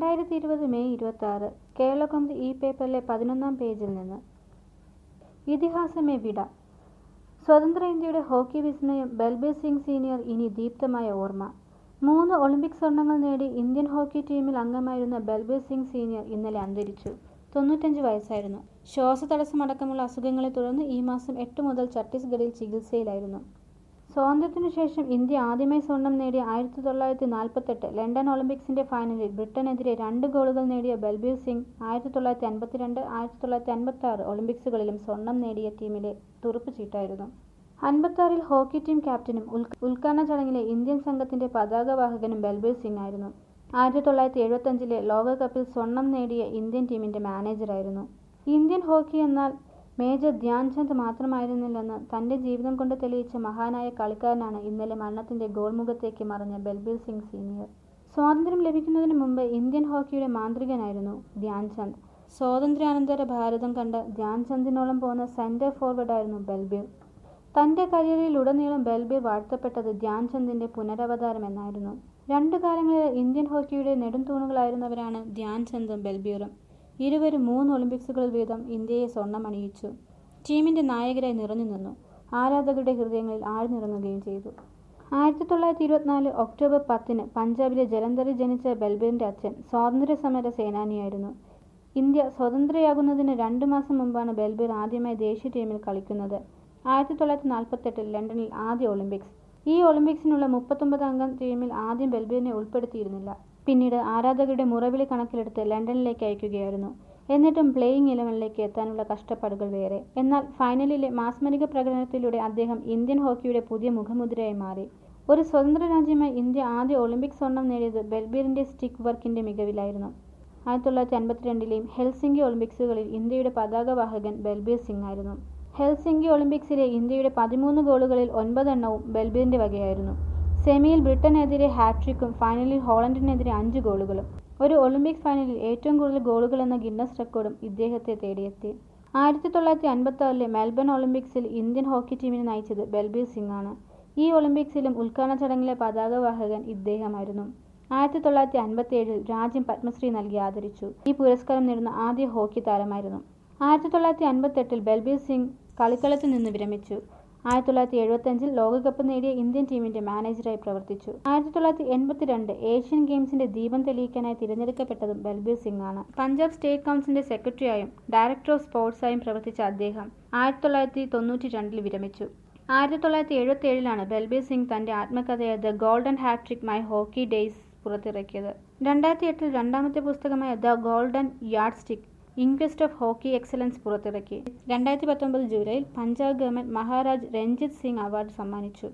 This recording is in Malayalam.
രണ്ടായിരത്തി ഇരുപത് മെയ് ഇരുപത്തി ആറ് കേരളകൗമുദി ഈ പേപ്പറിലെ പതിനൊന്നാം പേജിൽ നിന്ന് ഇതിഹാസമേ വിട സ്വതന്ത്ര ഇന്ത്യയുടെ ഹോക്കി വിസ്മയം ബൽബീർ സിംഗ് സീനിയർ ഇനി ദീപ്തമായ ഓർമ്മ മൂന്ന് ഒളിമ്പിക് സ്വർണങ്ങൾ നേടി ഇന്ത്യൻ ഹോക്കി ടീമിൽ അംഗമായിരുന്ന ബൽബീർ സിംഗ് സീനിയർ ഇന്നലെ അന്തരിച്ചു തൊണ്ണൂറ്റഞ്ച് വയസ്സായിരുന്നു ശ്വാസതടസ്സമടക്കമുള്ള അസുഖങ്ങളെ തുടർന്ന് ഈ മാസം എട്ട് മുതൽ ഛത്തീസ്ഗഡിൽ ചികിത്സയിലായിരുന്നു സ്വാതന്ത്ര്യത്തിനു ശേഷം ഇന്ത്യ ആദ്യമായി സ്വർണം നേടിയ ആയിരത്തി തൊള്ളായിരത്തി നാൽപ്പത്തെട്ട് ലണ്ടൻ ഒളിമ്പിക്സിന്റെ ഫൈനലിൽ ബ്രിട്ടനെതിരെ രണ്ട് ഗോളുകൾ നേടിയ ബൽബീർ സിംഗ് ആയിരത്തി തൊള്ളായിരത്തി അൻപത്തിരണ്ട് ആയിരത്തി തൊള്ളായിരത്തി അൻപത്തി ആറ് ഒളിമ്പിക്സുകളിലും സ്വർണം നേടിയ ടീമിലെ തുറുപ്പുചീട്ടായിരുന്നു അൻപത്താറിൽ ഹോക്കി ടീം ക്യാപ്റ്റനും ഉദ്ഘാടന ചടങ്ങിലെ ഇന്ത്യൻ സംഘത്തിന്റെ പതാകവാഹകനും ബൽബീർ സിംഗ് ആയിരുന്നു ആയിരത്തി തൊള്ളായിരത്തി എഴുപത്തഞ്ചിലെ ലോകകപ്പിൽ സ്വർണം നേടിയ ഇന്ത്യൻ ടീമിന്റെ മാനേജറായിരുന്നു ഇന്ത്യൻ ഹോക്കി എന്നാൽ മേജർ ധ്യാൻചന്ദ് മാത്രമായിരുന്നില്ലെന്ന് തന്റെ ജീവിതം കൊണ്ട് തെളിയിച്ച മഹാനായ കളിക്കാരനാണ് ഇന്നലെ മരണത്തിന്റെ ഗോൾമുഖത്തേക്ക് മറഞ്ഞ ബൽബീർ സിംഗ് സീനിയർ സ്വാതന്ത്ര്യം ലഭിക്കുന്നതിന് മുമ്പ് ഇന്ത്യൻ ഹോക്കിയുടെ മാന്ത്രികനായിരുന്നു ധ്യാൻചന്ദ് സ്വാതന്ത്ര്യാനന്തര ഭാരതം കണ്ട ധ്യാൻചന്ദിനോളം പോകുന്ന സെന്റർ ഫോർവേഡായിരുന്നു ബൽബീർ തന്റെ കരിയറിലുടനീളം ബൽബീർ വാഴ്ത്തപ്പെട്ടത് ധ്യാൻചന്ദിന്റെ പുനരവതാരം എന്നായിരുന്നു രണ്ടു കാലങ്ങളിൽ ഇന്ത്യൻ ഹോക്കിയുടെ നെടുംതൂണുകളായിരുന്നവരാണ് ധ്യാൻചന്ദും ബൽബീറും ഇരുവരും മൂന്ന് ഒളിമ്പിക്സുകൾ വീതം ഇന്ത്യയെ സ്വർണ്ണമണിയിച്ചു ടീമിന്റെ നായകരായി നിറഞ്ഞു നിന്നു ആരാധകരുടെ ഹൃദയങ്ങളിൽ ആഴ്ന്നിറങ്ങുകയും ചെയ്തു ആയിരത്തി തൊള്ളായിരത്തി ഇരുപത്തിനാല് ഒക്ടോബർ പത്തിന് പഞ്ചാബിലെ ജലന്ധറിൽ ജനിച്ച ബൽബീറിന്റെ അച്ഛൻ സ്വാതന്ത്ര്യ സമര സേനാനിയായിരുന്നു ഇന്ത്യ സ്വതന്ത്രയാകുന്നതിന് രണ്ടു മാസം മുമ്പാണ് ബൽബീർ ആദ്യമായി ദേശീയ ടീമിൽ കളിക്കുന്നത് ആയിരത്തി തൊള്ളായിരത്തി നാൽപ്പത്തെട്ടിൽ ലണ്ടനിൽ ആദ്യ ഒളിമ്പിക്സ് ഈ ഒളിമ്പിക്സിനുള്ള മുപ്പത്തൊമ്പത് അംഗം ടീമിൽ ആദ്യം ബൽബീറിനെ ഉൾപ്പെടുത്തിയിരുന്നില്ല പിന്നീട് ആരാധകരുടെ മുറവിളി കണക്കിലെടുത്ത് ലണ്ടനിലേക്ക് അയക്കുകയായിരുന്നു എന്നിട്ടും പ്ലേയിങ് ഇലവനിലേക്ക് എത്താനുള്ള കഷ്ടപ്പാടുകൾ വേറെ എന്നാൽ ഫൈനലിലെ മാസ്മരിക പ്രകടനത്തിലൂടെ അദ്ദേഹം ഇന്ത്യൻ ഹോക്കിയുടെ പുതിയ മുഖമുദ്രയായി മാറി ഒരു സ്വതന്ത്ര രാജ്യമായി ഇന്ത്യ ആദ്യ ഒളിമ്പിക് സ്വർണം നേടിയത് ബൽബീറിന്റെ സ്റ്റിക്ക് വർക്കിന്റെ മികവിലായിരുന്നു ആയിരത്തി തൊള്ളായിരത്തി അൻപത്തിരണ്ടിലെയും ഹെൽസിംഗി ഒളിമ്പിക്സുകളിൽ ഇന്ത്യയുടെ പതാകവാഹകൻ ബൽബീർ സിംഗ് ആയിരുന്നു ഹെൽസിംഗി ഒളിമ്പിക്സിലെ ഇന്ത്യയുടെ പതിമൂന്ന് ഗോളുകളിൽ ഒൻപതെണ്ണവും ബൽബീറിന്റെ വകയായിരുന്നു സെമിയിൽ ബ്രിട്ടനെതിരെ ഹാട്രിക്കും ഫൈനലിൽ ഹോളണ്ടിനെതിരെ അഞ്ച് ഗോളുകളും ഒരു ഒളിമ്പിക് ഫൈനലിൽ ഏറ്റവും കൂടുതൽ ഗോളുകൾ എന്ന ഗിന്നസ് റെക്കോർഡും ഇദ്ദേഹത്തെ തേടിയെത്തി ആയിരത്തി തൊള്ളായിരത്തി അൻപത്തി ആറിലെ മെൽബൺ ഒളിമ്പിക്സിൽ ഇന്ത്യൻ ഹോക്കി ടീമിനെ നയിച്ചത് ബൽബീർ സിംഗ് ആണ് ഈ ഒളിമ്പിക്സിലും ഉദ്ഘാടന ചടങ്ങിലെ പതാകവാഹകൻ ഇദ്ദേഹമായിരുന്നു ആയിരത്തി തൊള്ളായിരത്തി അൻപത്തി ഏഴിൽ രാജ്യം പത്മശ്രീ നൽകി ആദരിച്ചു ഈ പുരസ്കാരം നേടുന്ന ആദ്യ ഹോക്കി താരമായിരുന്നു ആയിരത്തി തൊള്ളായിരത്തി അൻപത്തെട്ടിൽ ബൽബീർ സിംഗ് കളിക്കളത്തിൽ നിന്ന് വിരമിച്ചു ആയിരത്തി തൊള്ളായിരത്തി എഴുപത്തഞ്ചിൽ ലോകകപ്പ് നേടിയ ഇന്ത്യൻ ടീമിന്റെ മാനേജറായി പ്രവർത്തിച്ചു ആയിരത്തി തൊള്ളായിരത്തി എൺപത്തിരണ്ട് ഏഷ്യൻ ഗെയിംസിന്റെ ദീപം തെളിയിക്കാനായി തിരഞ്ഞെടുക്കപ്പെട്ടതും ബൽബീർ സിംഗ് ആണ് പഞ്ചാബ് സ്റ്റേറ്റ് കൗൺസിലിന്റെ സെക്രട്ടറിയായും ഡയറക്ടർ ഓഫ് സ്പോർട്സായും പ്രവർത്തിച്ച അദ്ദേഹം ആയിരത്തി തൊള്ളായിരത്തി തൊണ്ണൂറ്റി രണ്ടിൽ വിരമിച്ചു ആയിരത്തി തൊള്ളായിരത്തി എഴുപത്തി ഏഴിലാണ് ബൽബീർ സിംഗ് തന്റെ ആത്മകഥയായ the golden hattrick my hockey days പുറത്തിറക്കിയത് രണ്ടായിരത്തി എട്ടിൽ രണ്ടാമത്തെ പുസ്തകമായ the golden yard stick inquest of hockey excellence പുറത്തിറക്കി രണ്ടായിരത്തി പത്തൊമ്പത് ജൂലൈയിൽ പഞ്ചാബ് ഗവൺമെന്റ് മഹാരാജ് രഞ്ജിത് സിംഗ് അവാർഡ് സമ്മാനിച്ചു